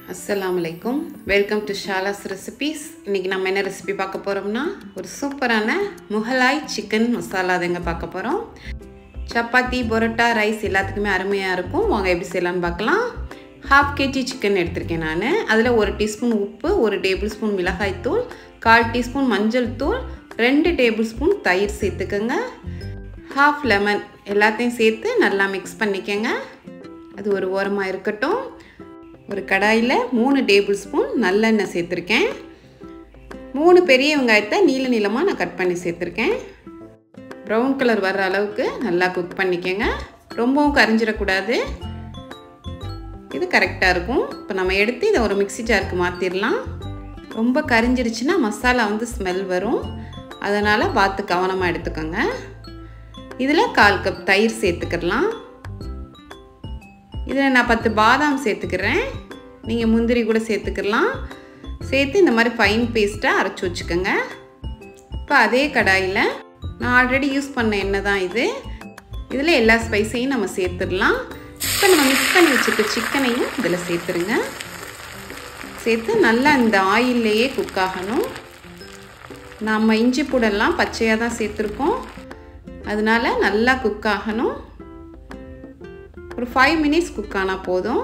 அஸ்ஸலாமு அலைக்கும் welcome to ஷாலாஸ் recipes இன்றைக்கி நம்ம என்ன ரெசிபி பார்க்க போகிறோம்னா ஒரு சூப்பரான முகலாய் சிக்கன் மசாலா அதுங்க பார்க்க போகிறோம் சப்பாத்தி பரோட்டா ரைஸ் எல்லாத்துக்குமே அருமையாக இருக்கும் வாங்க எப்படி செய்யலாம்னு பார்க்கலாம் ஹாஃப் கேஜி சிக்கன் எடுத்திருக்கேன் நான் அதில் ஒரு டீஸ்பூன் உப்பு ஒரு டேபிள் ஸ்பூன் மிளகாய் தூள் கால் டீஸ்பூன் மஞ்சள் தூள் ரெண்டு டேபிள் ஸ்பூன் தயிர் சேர்த்துக்கோங்க ஹாஃப் லெமன் எல்லாத்தையும் சேர்த்து நல்லா மிக்ஸ் பண்ணிக்கோங்க அது ஒரு ஓரமாக இருக்கட்டும் ஒரு கடாயில் மூணு டேபிள் ஸ்பூன் நல்லெண்ணெய் சேர்த்துருக்கேன் மூணு பெரிய வெங்காயத்தை நீள நீளமாக நான் கட் பண்ணி சேர்த்துருக்கேன் ப்ரௌன் கலர் வர்ற அளவுக்கு நல்லா குக் பண்ணிக்கோங்க ரொம்பவும் கரிஞ்சிடக்கூடாது இது கரெக்டாக இருக்கும் இப்போ நம்ம எடுத்து இதை ஒரு மிக்சி ஜாருக்கு மாற்றிடலாம் ரொம்ப கரிஞ்சிருச்சுன்னா மசாலா வந்து ஸ்மெல் வரும் அதனால் பார்த்து கவனமாக எடுத்துக்கோங்க இதில் கால் கப் தயிர் சேர்த்துக்கிடலாம் இதில் நான் பத்து பாதாம் சேர்த்துக்கிறேன் நீங்கள் முந்திரி கூட சேர்த்துக்கலாம் சேர்த்து இந்த மாதிரி ஃபைன் பேஸ்ட்டாக அரைச்சி வச்சுக்கோங்க இப்போ அதே கடாயில் நான் ஆல்ரெடி யூஸ் பண்ண எண்ணெய் தான் இது இதில் எல்லா ஸ்பைஸையும் நம்ம சேர்த்துடலாம் இப்போ நம்ம மிக்ஸ் பண்ணி வச்சுருக்க சிக்கனையும் இதில் சேர்த்துருங்க சேர்த்து நல்லா இந்த ஆயில்லையே குக் ஆகணும் நம்ம இஞ்சி பூடெல்லாம் பச்சையாக தான் சேர்த்துருக்கோம் அதனால நல்லா குக் ஆகணும் ஒரு ஃபைவ் மினிட்ஸ் குக் ஆனால் போதும்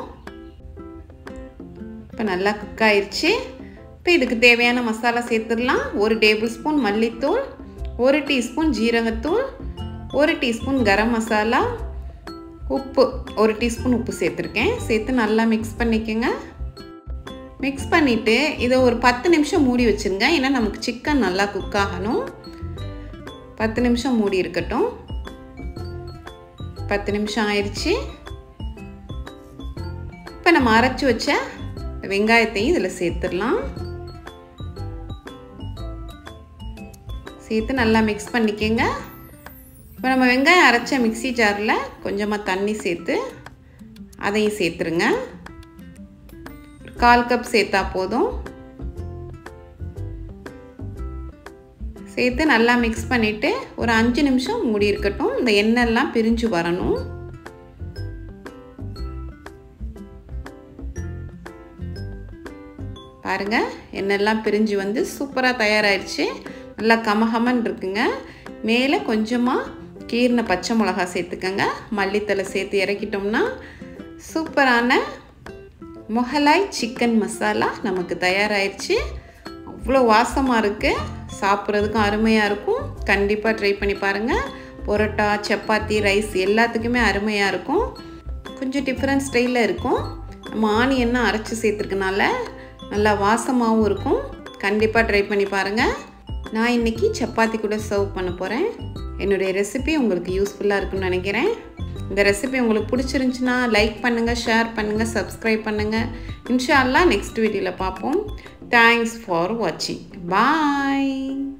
இப்போ நல்லா குக் ஆயிடுச்சு இப்போ இதுக்கு தேவையான மசாலா சேர்த்துடலாம் ஒரு டேபிள் ஸ்பூன் மல்லித்தூள் ஒரு டீஸ்பூன் ஜீரகத்தூள் ஒரு டீஸ்பூன் கரம் மசாலா உப்பு ஒரு டீஸ்பூன் உப்பு சேர்த்துருக்கேன் சேர்த்து நல்லா மிக்ஸ் பண்ணிக்கோங்க மிக்ஸ் பண்ணிவிட்டு இதை ஒரு பத்து நிமிஷம் மூடி வச்சுருங்க ஏன்னா நமக்கு சிக்கன் நல்லா குக் ஆகணும் பத்து நிமிஷம் மூடி இருக்கட்டும் பத்து நிமிஷம் ஆயிடுச்சு இப்போ நம்ம அரைச்சி வச்ச வெங்காயத்தையும் இதில் சேர்த்துடலாம் சேர்த்து நல்லா மிக்ஸ் பண்ணிக்கோங்க இப்போ நம்ம வெங்காயம் அரைச்ச மிக்சி ஜாரில் கொஞ்சமாக தண்ணி சேர்த்து அதையும் சேர்த்துருங்க கால் கப் சேர்த்தா போதும் சேர்த்து நல்லா மிக்ஸ் பண்ணிவிட்டு ஒரு அஞ்சு நிமிஷம் மூடி இருக்கட்டும் இந்த எண்ணெய்லாம் பிரிஞ்சு வரணும் பாருங்கள் எண்ணெய்லாம் பிரிஞ்சு வந்து சூப்பராக தயாராகிடுச்சு நல்லா கமகமன் இருக்குங்க மேலே கொஞ்சமாக கீர்ன பச்சை மிளகா சேர்த்துக்கங்க மல்லித்தலை சேர்த்து இறக்கிட்டோம்னா சூப்பரான மொகலாய் சிக்கன் மசாலா நமக்கு தயாராகிடுச்சு அவ்வளோ வாசமாக இருக்குது சாப்பிட்றதுக்கும் அருமையாக இருக்கும் கண்டிப்பாக ட்ரை பண்ணி பாருங்கள் பொரோட்டா சப்பாத்தி ரைஸ் எல்லாத்துக்குமே அருமையாக இருக்கும் கொஞ்சம் டிஃப்ரெண்ட் ஸ்டைலில் இருக்கும் நம்ம ஆனியன்னா அரைச்சி சேர்த்துருக்கனால நல்லா வாசமாகவும் இருக்கும் கண்டிப்பாக ட்ரை பண்ணி பாருங்கள் நான் இன்றைக்கி சப்பாத்தி கூட சர்வ் பண்ண போகிறேன் என்னுடைய ரெசிபி உங்களுக்கு யூஸ்ஃபுல்லாக இருக்குன்னு நினைக்கிறேன் இந்த ரெசிபி உங்களுக்கு பிடிச்சிருந்துச்சின்னா லைக் பண்ணுங்கள் ஷேர் பண்ணுங்கள் சப்ஸ்கிரைப் பண்ணுங்கள் இன்ஷா அல்லா நெக்ஸ்ட் வீடியோவில் பார்ப்போம் தேங்க்ஸ் ஃபார் வாட்சிங் பாய்